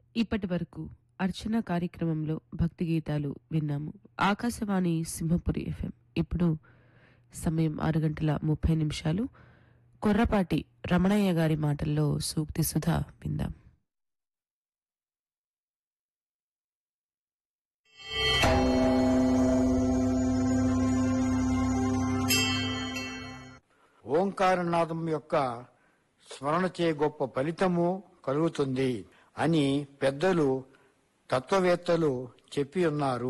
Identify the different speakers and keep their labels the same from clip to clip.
Speaker 1: ఇప్పటి వరకు అర్చన కార్యక్రమంలో భక్తి గీతాలు విన్నాము ఆకాశవాణి సింహపురి ఎఫ్ఎం ఇప్పుడు సమయం ఆరు గంటల ముప్పై నిమిషాలు కొర్రపాటి రమణయ్య గారి మాటల్లో సూక్తి సుధా విందాం
Speaker 2: ఓంకారనాదం యొక్క స్మరణ చే గొప్ప ఫలితము కలుగుతుంది అని పెద్దలు తత్వవేత్తలు చెప్పి ఉన్నారు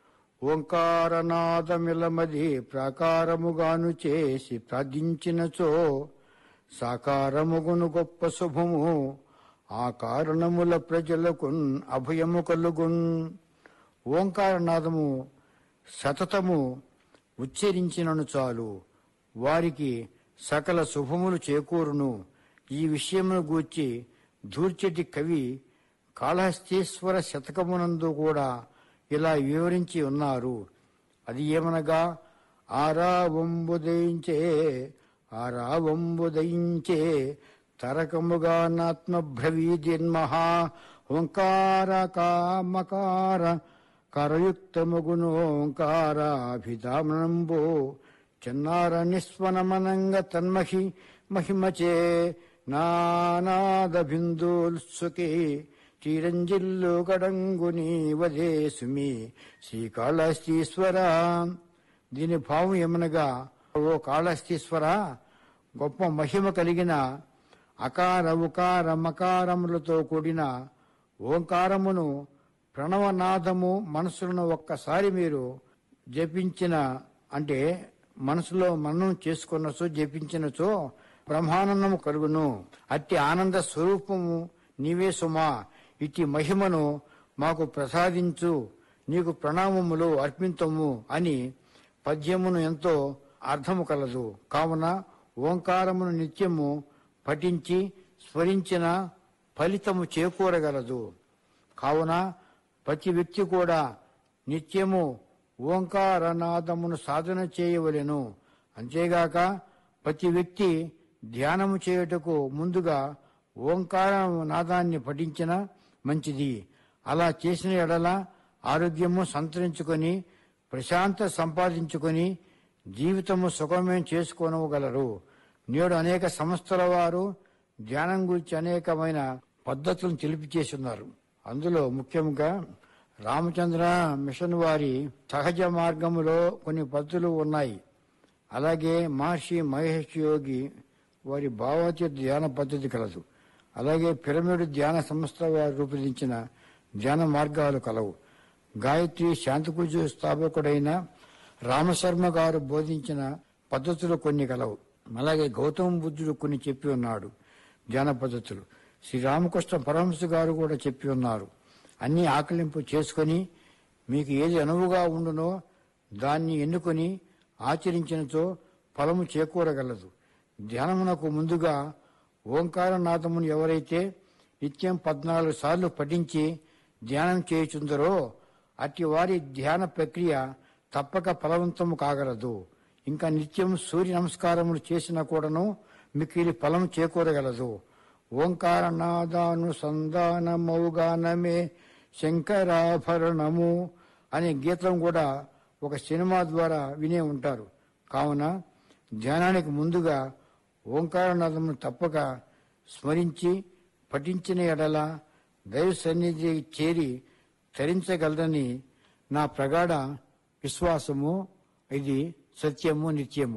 Speaker 2: ఓంకారనాదమిలమది ప్రాకారముగాను చేసి ప్రార్థించినచో సాకారముగును గొప్ప శుభము ఆ కారణముల ప్రజలకు అభయము కలుగున్ ఓంకారనాదము సతతము ఉచ్చరించినను చాలు వారికి సకల శుభములు చేకూరును ఈ విషయమును గూర్చి దూర్చటి కవి కాళహస్తీశ్వర శతకమునందు కూడా ఇలా వివరించి ఉన్నారు అది ఏమనగా ఆరావంబుదయించే ఆరావంబుదయించే తరకముగా నాత్మభ్రవీదిన్మహా ఓంకార కామకార కరయుక్తముగును ఓంకారాభిధామనంబో చిన్నార నిస్వనమనంగ తన్మహి మహిమచే నానాద బిందుల్సుకి చిరంజిల్లు గడంగుని వదేసుమి శ్రీకాళహస్తీశ్వర దీని భావం ఏమనగా ఓ కాళహస్తీశ్వర గొప్ప మహిమ కలిగిన అకార ఉకార మకారములతో కూడిన ఓంకారమును ప్రణవనాదము మనసులను ఒక్కసారి మీరు జపించిన అంటే మనసులో మననం చేసుకున్నచో జపించినచో బ్రహ్మానందము కలుగును అట్టి ఆనంద స్వరూపము నీవే సుమా ఇట్టి మహిమను మాకు ప్రసాదించు నీకు ప్రణామములు అర్పింతము అని పద్యమును ఎంతో అర్థము కలదు కావున ఓంకారమును నిత్యము పఠించి స్మరించిన ఫలితము చేకూరగలదు కావున ప్రతి వ్యక్తి కూడా నిత్యము ఓంకారనాదమును సాధన చేయవలెను అంతేగాక ప్రతి వ్యక్తి ధ్యానము చేయుటకు ముందుగా ఓంకార నాదాన్ని పఠించిన మంచిది అలా చేసిన ఎడల ఆరోగ్యము సంతరించుకొని ప్రశాంత సంపాదించుకొని జీవితము సుఖమే చేసుకోనగలరు నేడు అనేక సంస్థల వారు ధ్యానం గురించి అనేకమైన పద్ధతులను తెలిపి చేస్తున్నారు అందులో ముఖ్యంగా రామచంద్ర మిషన్ వారి సహజ మార్గములో కొన్ని పద్ధతులు ఉన్నాయి అలాగే మహర్షి మహేష్ యోగి వారి భావోచిత ధ్యాన పద్ధతి కలదు అలాగే పిరమిడ్ ధ్యాన సంస్థ వారు రూపొందించిన ధ్యాన మార్గాలు కలవు గాయత్రి శాంతిపూజ స్థాపకుడైన రామశర్మ గారు బోధించిన పద్ధతులు కొన్ని కలవు అలాగే గౌతమ బుద్ధుడు కొన్ని చెప్పి ఉన్నాడు ధ్యాన పద్ధతులు శ్రీరామకృష్ణ పరమహంస గారు కూడా చెప్పి ఉన్నారు అన్ని ఆకలింపు చేసుకొని మీకు ఏది అనువుగా ఉండునో దాన్ని ఎన్నుకొని ఆచరించినచో ఫలము చేకూరగలదు ధ్యానమునకు ముందుగా ఓంకారనాథమును ఎవరైతే నిత్యం పద్నాలుగు సార్లు పఠించి ధ్యానం చేయుచుందరో అట్టి వారి ధ్యాన ప్రక్రియ తప్పక ఫలవంతము కాగలదు ఇంకా నిత్యం సూర్య నమస్కారములు చేసిన కూడాను మిక్కిలి ఫలం చేకూరగలదు ఓంకారనాదానుసంధానమౌగానమే శంకరాభరణము అనే గీతం కూడా ఒక సినిమా ద్వారా వినే ఉంటారు కావున ధ్యానానికి ముందుగా ఓంకారనాదమును తప్పక స్మరించి పఠించిన ఎడల దైవ సన్నిధి చేరి తరించగలదని నా ప్రగాఢ విశ్వాసము ఇది సత్యము నిత్యము